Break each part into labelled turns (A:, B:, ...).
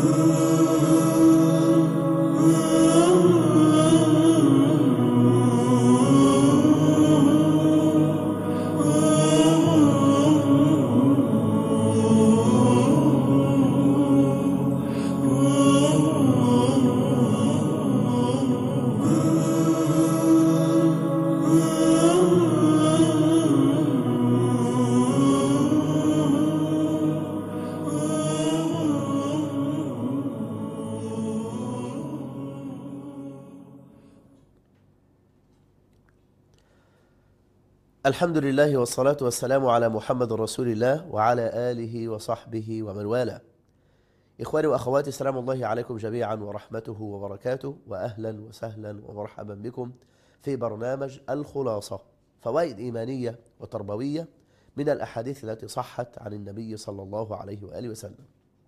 A: الحمد لله والصلاة والسلام على محمد رسول الله وعلى آله وصحبه ومن والاه إخواني وأخواتي سلام الله عليكم جميعا ورحمته وبركاته وأهلا وسهلا ومرحبا بكم في برنامج الخلاصة فوائد إيمانية وتربوية من الأحاديث التي صحت عن النبي صلى الله عليه وآله وسلم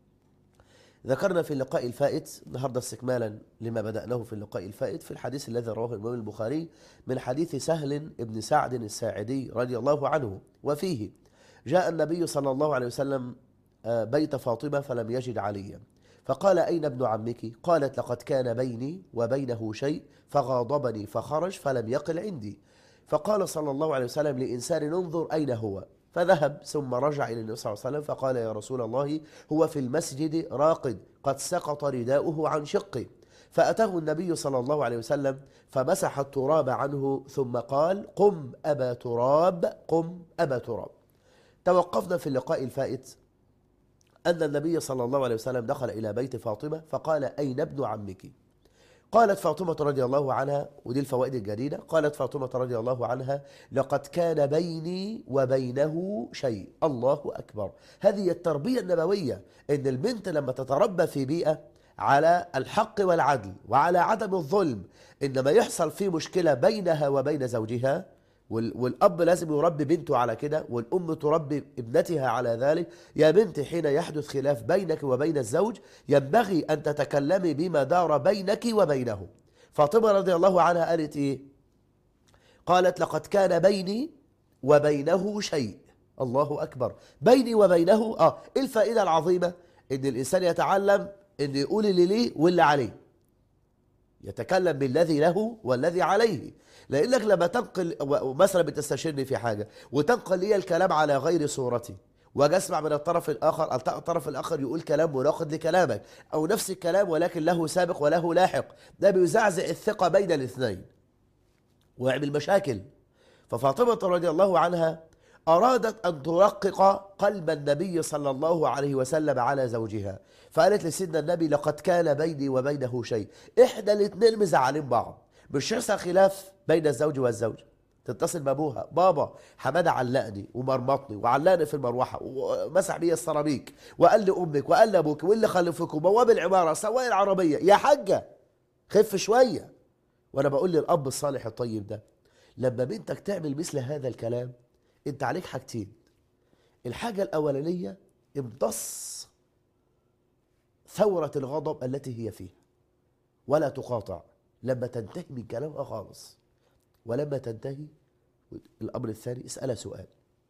A: ذكرنا في اللقاء الفائت النهارده استكمالا لما بدأناه في اللقاء الفائت في الحديث الذي رواه الإمام البخاري من حديث سهل بن سعد الساعدي رضي الله عنه وفيه جاء النبي صلى الله عليه وسلم بيت فاطمة فلم يجد عليا فقال أين ابن عمك قالت لقد كان بيني وبينه شيء فغاضبني فخرج فلم يقل عندي فقال صلى الله عليه وسلم لإنسان انظر أين هو فذهب ثم رجع إلى النبي صلى الله عليه وسلم فقال يا رسول الله هو في المسجد راقد قد سقط رداؤه عن شقه فأتاه النبي صلى الله عليه وسلم فمسح التراب عنه ثم قال قم أبا تراب قم أبا تراب توقفنا في اللقاء الفائت أن النبي صلى الله عليه وسلم دخل إلى بيت فاطمة فقال أين ابن عمك قالت فاطمة رضي الله عنها ودي الفوائد الجديدة قالت فاطمة رضي الله عنها لقد كان بيني وبينه شيء الله أكبر هذه التربية النبوية إن البنت لما تتربى في بيئة على الحق والعدل وعلى عدم الظلم إنما يحصل في مشكلة بينها وبين زوجها والأب لازم يربي بنته على كده والأم تربي ابنتها على ذلك يا بنت حين يحدث خلاف بينك وبين الزوج ينبغي أن تتكلمي بما دار بينك وبينه فاطمة رضي الله عنها قالت إيه قالت لقد كان بيني وبينه شيء الله أكبر بيني وبينه آه إيه الفائدة العظيمة إن الإنسان يتعلم إن يقول اللي ليه واللي عليه يتكلم بالذي له والذي عليه لانك لما تنقل مثلا بتستشيرني في حاجه وتنقل لي الكلام على غير صورتي واجي اسمع من الطرف الاخر الطرف الاخر يقول كلام مناقض لكلامك او نفس الكلام ولكن له سابق وله لاحق ده بيزعزع الثقه بين الاثنين ويعمل مشاكل ففاطمه رضي الله عنها أرادت أن ترقق قلب النبي صلى الله عليه وسلم على زوجها فقالت لسيدنا النبي لقد كان بيني وبينه شيء إحدى الاثنين مزعلين بعض مش يحصل خلاف بين الزوج والزوج تتصل بابوها بابا حماده علقني ومرمطني وعلقني في المروحه ومسح بيا السيراميك وقال لامك وقال لابوك واللي خلفكم بواب العماره سواق العربيه يا حاجه خف شويه وانا بقول للاب الصالح الطيب ده لما بنتك تعمل مثل هذا الكلام انت عليك حاجتين الحاجه الاولانيه امتص ثوره الغضب التي هي فيها ولا تقاطع لما تنتهي من كلامها خالص ولما تنتهي الامر الثاني اسالها سؤال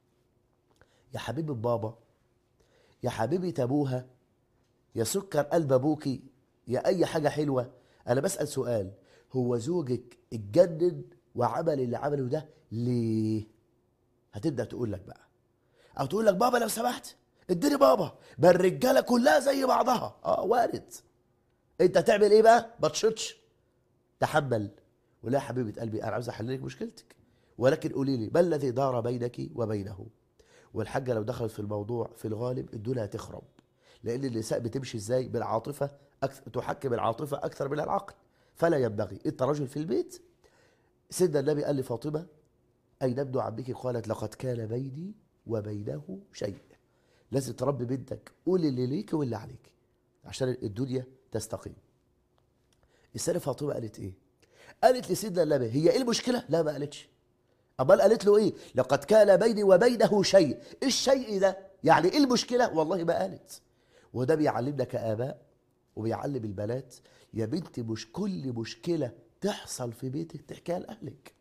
A: يا حبيبي بابا يا حبيبي ابوها يا سكر قلب ابوكي يا اي حاجه حلوه انا بسال سؤال هو زوجك اتجنن وعمل اللي عمله ده ليه هتبدا تقول لك بقى او تقول لك بابا لو سمحت اديني بابا ما الرجاله كلها زي بعضها اه وارد انت تعمل ايه بقى ما تشطش تحمل ولا حبيبه قلبي انا عاوز احل لك مشكلتك ولكن قولي لي ما الذي دار بينك وبينه والحاجه لو دخلت في الموضوع في الغالب الدنيا هتخرب لان النساء بتمشي ازاي بالعاطفه أكثر تحكم العاطفه اكثر من العقل فلا ينبغي انت رجل في البيت سيدنا النبي قال لفاطمه اين ابن عمك قالت لقد كان بيني وبينه شيء لازم تربي بنتك قول اللي ليك واللي عليك عشان الدنيا تستقيم السيدة فاطمة قالت ايه قالت لسيدنا النبي هي ايه المشكلة لا ما قالتش امال قالت له ايه لقد كان بيني وبينه شيء ايه الشيء ده يعني ايه المشكلة والله ما قالت وده بيعلمنا كآباء وبيعلم البنات يا بنتي مش كل مشكلة تحصل في بيتك تحكيها لأهلك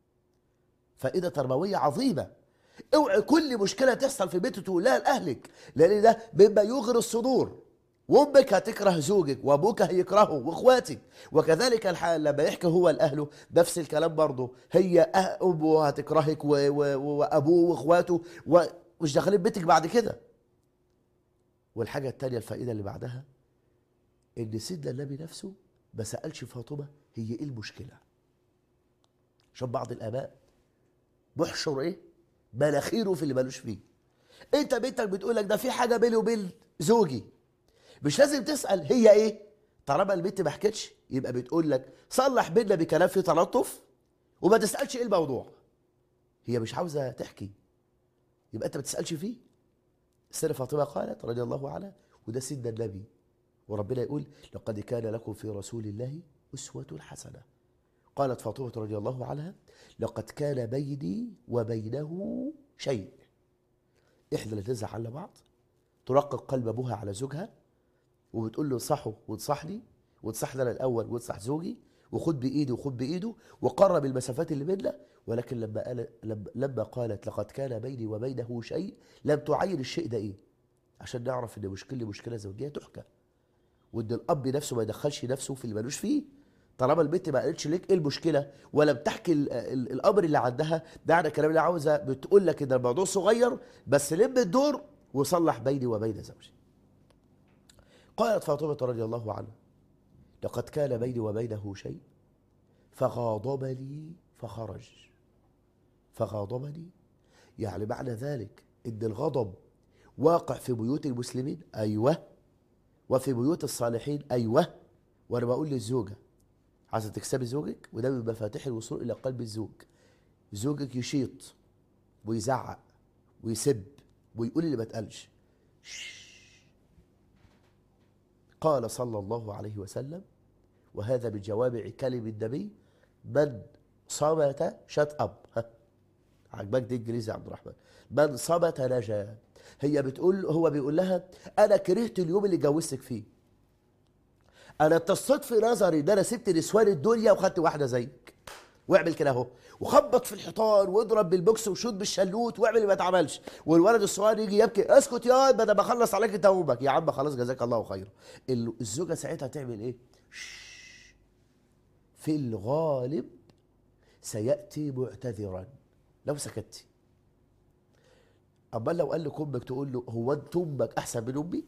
A: فائدة تربوية عظيمة اوعي كل مشكلة تحصل في بيتك تقولها لأهلك لأن ده مما يغري الصدور وامك هتكره زوجك وابوك هيكرهه واخواتك وكذلك الحال لما يحكي هو لاهله نفس الكلام برضه هي أه- امه هتكرهك و- و- وابوه واخواته ومش داخلين بيتك بعد كده والحاجه الثانيه الفائده اللي بعدها ان سيدنا النبي نفسه ما سالش فاطمه هي ايه المشكله عشان بعض الاباء محشر ايه مناخيره في اللي مالوش فيه انت بنتك بتقول لك ده في حاجه بيني وبين زوجي مش لازم تسال هي ايه طالما البنت ما حكتش يبقى بتقول لك صلح بينا بكلام فيه تلطف وما تسالش ايه الموضوع هي مش عاوزه تحكي يبقى انت ما تسالش فيه السيدة فاطمة قالت رضي الله عنها وده سيدنا النبي وربنا يقول لقد كان لكم في رسول الله أسوة حسنة قالت فاطمة رضي الله عنها لقد كان بيني وبينه شيء إحدى اللي تزعل على بعض ترقق قلب أبوها على زوجها وبتقول له انصحه وانصحني وانصحني أنا الأول وانصح زوجي وخد بإيدي وخد بإيده وقرب المسافات اللي بيننا ولكن لما قال لما, لما قالت لقد كان بيني وبينه شيء لم تعين الشيء ده ايه عشان نعرف ان مشكله مشكله زوجيه تحكى وان الاب نفسه ما يدخلش نفسه في اللي ملوش فيه طالما البنت ما قالتش ليك ايه المشكله ولم تحكي ال- ال- الامر اللي عندها ده على الكلام اللي عاوزه بتقول لك ان الموضوع صغير بس لم الدور وصلح بيني وبين زوجي قالت فاطمه رضي الله عنها لقد كان بيني وبينه شيء فغاضبني فخرج فغاضبني يعني معنى ذلك ان الغضب واقع في بيوت المسلمين ايوه وفي بيوت الصالحين ايوه وانا بقول للزوجه عايزه تكسبي زوجك وده من مفاتيح الوصول الى قلب الزوج زوجك يشيط ويزعق ويسب ويقول اللي ما اتقالش شش. قال صلى الله عليه وسلم وهذا من جوامع كلم النبي من صمت شت اب ها عجبك دي انجليزي يا عبد الرحمن من صمت نجا هي بتقول هو بيقول لها انا كرهت اليوم اللي اتجوزتك فيه انا اتصيت في نظري ان انا سبت نسوان الدنيا وخدت واحده زيك واعمل كده اهو وخبط في الحيطان واضرب بالبوكس وشوط بالشلوت واعمل اللي ما اتعملش والولد الصغير يجي يبكي اسكت يا بدل ما اخلص عليك انت وامك يا عم خلاص جزاك الله خير ال- الزوجه ساعتها تعمل ايه شش. في الغالب سياتي معتذرا لو سكتي امال لو قال لك امك تقول له هو انت امك احسن من امي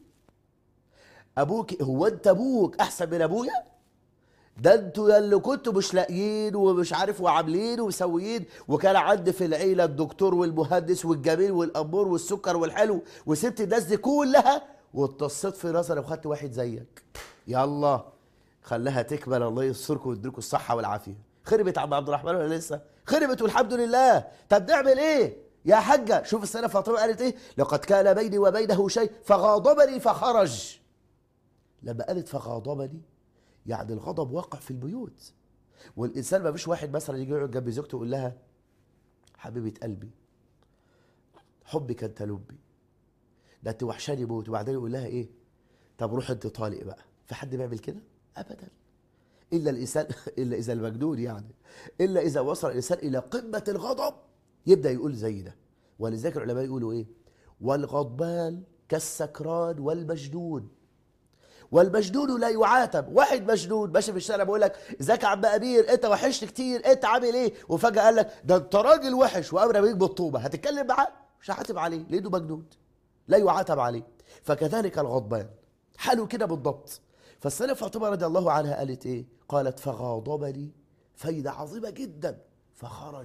A: ابوك هو انت ابوك احسن من ابويا ده انتوا يا اللي كنتوا مش لاقيين ومش عارف وعاملين ومسويين وكان عندي في العيله الدكتور والمهندس والجميل والامور والسكر والحلو وسبت الناس دي كلها واتصيت في نظري وخدت واحد زيك يلا خلاها تكمل الله يستركم ويديكم الصحه والعافيه خربت عم عبد الرحمن ولا لسه خربت والحمد لله طب نعمل ايه يا حاجه شوف السنه فاطمه قالت ايه لقد كان بيني وبينه شيء فغاضبني فخرج لما قالت فغاضبني يعني الغضب واقع في البيوت والانسان ما فيش واحد مثلا يجي يقعد جنب زوجته ويقول لها حبيبه قلبي حبك انت لبي ده انت وحشاني موت وبعدين يقول لها ايه طب روح انت طالق بقى في حد بيعمل كده ابدا الا الانسان الا اذا المجنون يعني الا اذا وصل الانسان الى قمه الغضب يبدا يقول زي ده ولذلك العلماء يقولوا ايه والغضبان كالسكران والمجنون والمجنون لا يعاتب واحد مجنون ماشي في الشارع بيقول لك ازيك يا عم امير انت وحشت كتير انت عامل ايه وفجاه قال لك ده انت راجل وحش وامر بيك بالطوبه هتتكلم معاه مش هعاتب عليه لانه مجنون لا يعاتب عليه فكذلك الغضبان حاله كده بالضبط فالسيدة فاطمة رضي الله عنها قالت ايه قالت فغاضبني فايدة عظيمة جدا فخرج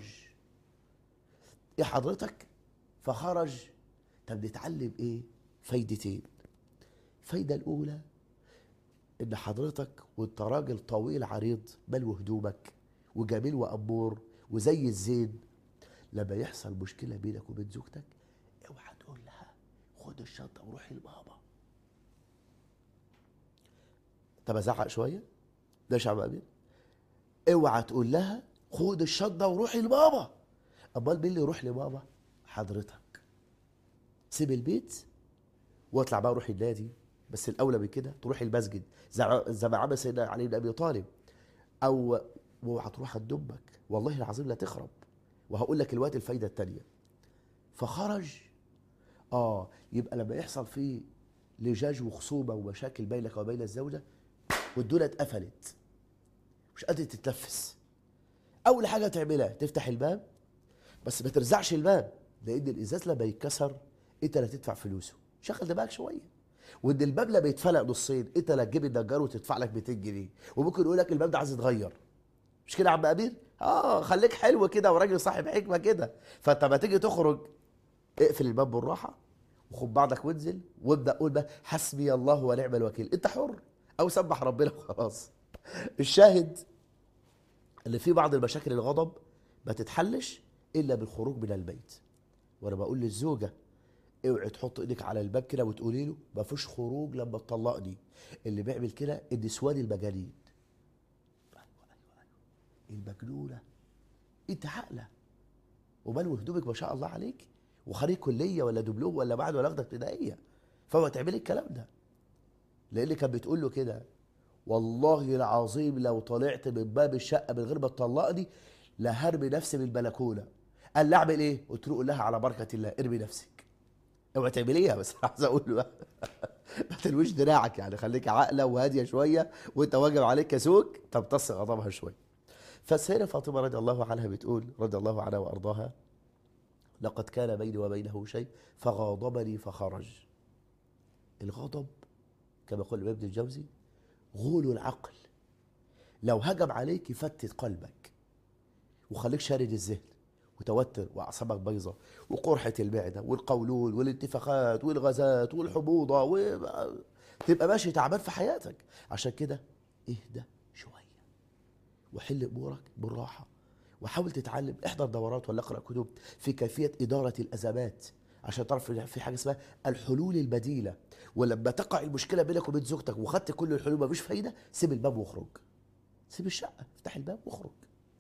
A: ايه حضرتك فخرج طب نتعلم ايه فايدتين الفايدة الأولى إن حضرتك وأنت راجل طويل عريض بل هدومك وجميل وأمور وزي الزين لما يحصل مشكلة بينك وبين زوجتك اوعى تقول لها خد الشنطة وروحي لبابا طب أزعق شوية ده شعب أمين اوعى تقول لها خد الشنطة وروحي لبابا أمال مين اللي يروح لبابا حضرتك سيب البيت واطلع بقى روح النادي بس الاولى من كده تروح المسجد زي زي ما عمل سيدنا علي بن ابي طالب او اوعى تروح عند امك والله العظيم لا تخرب وهقول لك الوقت الفايده الثانيه فخرج اه يبقى لما يحصل فيه لجاج وخصومه ومشاكل بينك وبين الزوجه والدنيا اتقفلت مش قادر تتنفس اول حاجه تعملها تفتح الباب بس ما ترزعش الباب لان الازاز لما يتكسر انت اللي هتدفع فلوسه شغل دماغك شويه وان الباب لما يتفلق نصين انت اللي هتجيب النجار وتدفع لك 200 جنيه وممكن يقول لك الباب ده عايز يتغير مش كده يا عم امير اه خليك حلو كده وراجل صاحب حكمه كده فانت لما تيجي تخرج اقفل الباب بالراحه وخد بعضك وانزل وابدا قول بقى حسبي الله ونعم الوكيل انت حر او سبح ربنا وخلاص الشاهد اللي في بعض المشاكل الغضب ما تتحلش الا بالخروج من البيت وانا بقول للزوجه اوعي تحط ايدك على الباب كده وتقولي له ما فيش خروج لما تطلقني اللي بيعمل كده النسوان المجانين ايوه ايوه ايوه المجنونه انت عاقله ومال هدومك ما شاء الله عليك وخريج كليه ولا دبلوم ولا بعد ولا اخده ابتدائيه فما تعملي الكلام ده لان كانت بتقول له كده والله العظيم لو طلعت من باب الشقه من غير ما تطلقني لهرمي نفسي من البلكونه قال لي اعمل ايه؟ قلت له قول لها على بركه الله ارمي نفسك اوعي تعمليها بس عايز اقول له بقى ما تلويش دراعك يعني خليك عاقله وهاديه شويه وانت واجب عليك كسوك تمتص غضبها شويه فالسيده فاطمه رضي الله عنها بتقول رضي الله عنها وارضاها لقد كان بيني وبينه شيء فغاضبني فخرج الغضب كما يقول ابن الجوزي غول العقل لو هجم عليك يفتت قلبك وخليك شارد الذهن وتوتر واعصابك بايظه وقرحه المعده والقولون والانتفاخات والغازات والحموضه وتبقى ماشي تعبان في حياتك عشان كده اهدى شويه وحل امورك بالراحه وحاول تتعلم احضر دورات ولا اقرا كتب في كيفيه اداره الازمات عشان تعرف إن في حاجه اسمها الحلول البديله ولما تقع المشكله بينك وبين زوجتك وخدت كل الحلول مفيش فايده سيب الباب واخرج سيب الشقه افتح الباب واخرج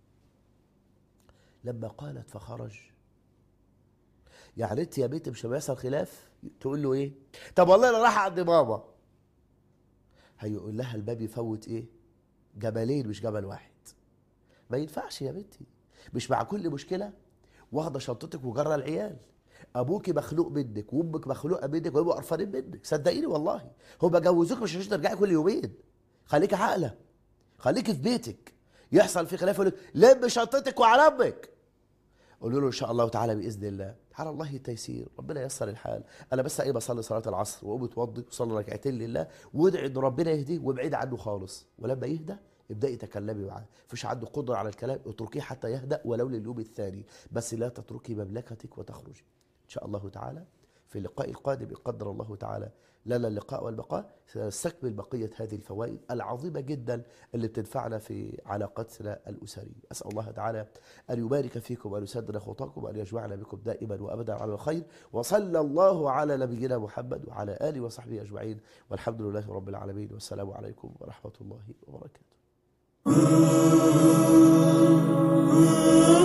A: لما قالت فخرج يعني انت يا بنت مش لما يحصل خلاف تقول له ايه طب والله انا رايح عند ماما هيقول لها الباب يفوت ايه جبلين مش جبل واحد ما ينفعش يا بنتي مش مع كل مشكله واخده شنطتك وجرى العيال ابوكي مخلوق منك وامك مخلوقه منك ويبقوا قرفانين منك صدقيني والله هم جوزوك مش عشان ترجعي كل يومين خليكي عاقله خليكي في بيتك يحصل في خلاف يقول لك لم شنطتك وعلى امك قولوا له ان شاء الله تعالى باذن الله على الله التيسير ربنا ييسر الحال انا بس ايه بصلي صلاه العصر واقوم اتوضي وصلي ركعتين لله وادعي ان ربنا يهديه وابعد عنه خالص ولما يهدى ابدأي تكلمي معاه مفيش عنده قدرة على الكلام اتركيه حتى يهدأ ولو لليوم الثاني بس لا تتركي مملكتك وتخرجي إن شاء الله تعالى في اللقاء القادم يقدر الله تعالى لنا اللقاء والبقاء سنستكمل بقية هذه الفوائد العظيمة جدا اللي بتنفعنا في علاقتنا الأسرية أسأل الله تعالى أن يبارك فيكم وأن يسدد خطاكم وأن يجمعنا بكم دائما وأبدا على الخير وصلى الله على نبينا محمد وعلى آله وصحبه أجمعين والحمد لله رب العالمين والسلام عليكم ورحمة الله وبركاته